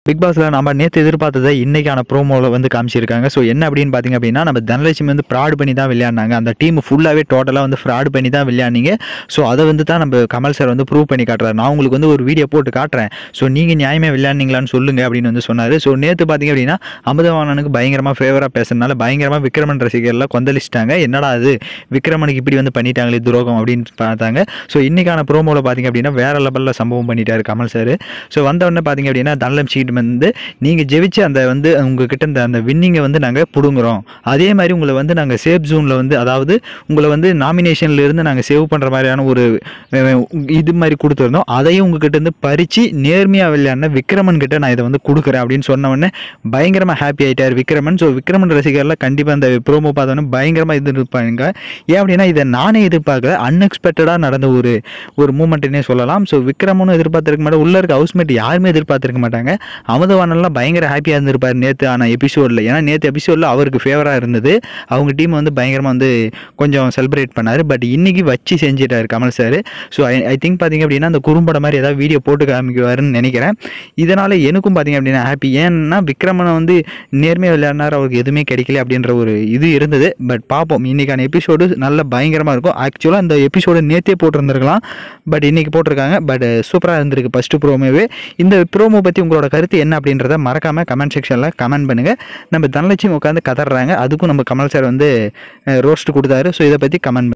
big பாஸில் நம்ம நேற்று எதிர்பார்த்ததை இன்னைக்கான ப்ரோமோவில் வந்து காமிச்சிருக்காங்க ஸோ என்ன அப்படின்னு பார்த்தீங்க அப்படின்னா நம்ம தனலட்சுமி வந்து ஃப்ராட் பண்ணி தான் விளையாடினாங்க அந்த டீம் ஃபுல்லாகவே டோட்டலாக வந்து ஃப்ராட் பண்ணி தான் விளையாடினீங்க ஸோ அதை வந்து தான் நம்ம கமல் சார் வந்து ப்ரூவ் பண்ணி காட்டுறாரு நான் உங்களுக்கு வந்து ஒரு வீடியோ போட்டு காட்டுறேன் ஸோ நீங்கள் நியாயமே விளையாடினீங்களான்னு சொல்லுங்க அப்படின்னு வந்து சொன்னார் ஸோ நேற்று பார்த்தீங்க அப்படின்னா அமுதவாணனுக்கு பயங்கரமாக ஃபேவராக பேசுறதுனால பயங்கரமாக விக்ரமன் ரசிகர்லாம் கொந்தளிச்சிட்டாங்க என்னடா அது விக்ரமனுக்கு இப்படி வந்து பண்ணிட்டாங்களே துரோகம் அப்படின்னு பார்த்தாங்க ஸோ இன்னைக்கான ப்ரோமோவில் பார்த்தீங்க அப்படின்னா வேற லெவலில் சம்பவம் பண்ணிட்டாரு கமல் சார் ஸோ வந்தவொடனே பார்த்தீங்க அப்படின்னா தனலம் சீட் வந்து நீங்கள் ஜெயிச்சு அந்த வந்து உங்ககிட்ட இந்த அந்த வின்னிங்கை வந்து நாங்கள் பிடுங்குறோம் அதே மாதிரி உங்களை வந்து நாங்கள் சேஃப் ஜோனில் வந்து அதாவது உங்களை வந்து நாமினேஷன்ல இருந்து நாங்கள் சேவ் பண்ணுற மாதிரியான ஒரு அஹ், இது மாதிரி கொடுத்துருந்தோம் அதையும் உங்ககிட்ட இருந்து பறித்து நேர்மையாக விளையாடின விக்ரமன் கிட்ட நான் இதை வந்து கொடுக்குறேன் அப்படின்னு சொன்ன உடனே பயங்கரமாக ஹாப்பி ஆயிட்டார் விக்ரமன் ஸோ விக்ரமன் ரசிகர்லாம் கண்டிப்பாக அந்த ப்ரோமோ பார்த்தோன்னே பயங்கரமாக எதிர்பார்ப்பாங்க ஏன் அப்படின்னா இதை நானே எதிர்பார்க்கல அன்எக்ஸ்பெக்டடாக நடந்த ஒரு ஒரு மூமெண்ட்னே சொல்லலாம் ஸோ விக்ரமனும் எதிர்பார்த்திருக்க மாட்டேன் உள்ள இருக்க ஹவுஸ்மேட் யாருமே எதிர்பார்த்திருக்க மாட்டாங்க அமுதவானெல்லாம் பயங்கர ஹாப்பியாக இருந்திருப்பார் நேற்று ஆனால் எபிசோடில் ஏன்னா நேற்று எபிசோடில் அவருக்கு ஃபேவராக இருந்தது அவங்க டீம் வந்து பயங்கரமாக வந்து கொஞ்சம் செலிப்ரேட் பண்ணார் பட் இன்னைக்கு வச்சு செஞ்சிட்டாரு Kamal sir so I I think பார்த்தீங்க அப்படின்னா அந்த குறும்படம் மாதிரி ஏதாவது வீடியோ போட்டு காமிக்குவாருன்னு நினைக்கிறேன் இதனால் எனக்கும் பார்த்தீங்க அப்படின்னா ஹாப்பி ஏன்னா விக்ரமனை வந்து நேர்மையாக விளையாடினார் அவருக்கு எதுவுமே கிடைக்கல அப்படின்ற ஒரு இது இருந்தது பட் பார்ப்போம் இன்னைக்கான எபிசோடு நல்ல பயங்கரமாக இருக்கும் ஆக்சுவலாக அந்த எபிசோடு நேற்றே போட்டிருந்திருக்கலாம் பட் இன்னைக்கு போட்டிருக்காங்க பட் சூப்பராக இருந்திருக்கு ஃபஸ்ட்டு ப்ரோமோவே இந்த ப்ரோமோ பற்றி உங்களோட கருத்து என்ன அப்படின்றத மறக்காமல் கமெண்ட் செக்ஷனில் கமெண்ட் பண்ணுங்கள் நம்ம தனலட்சுமி உட்காந்து கதறாங்க அதுக்கும் நம்ம கமல் சார் வந்து ரோஸ்ட் கொடுத்தாரு ஸோ இதை பற்றி கமெண்ட்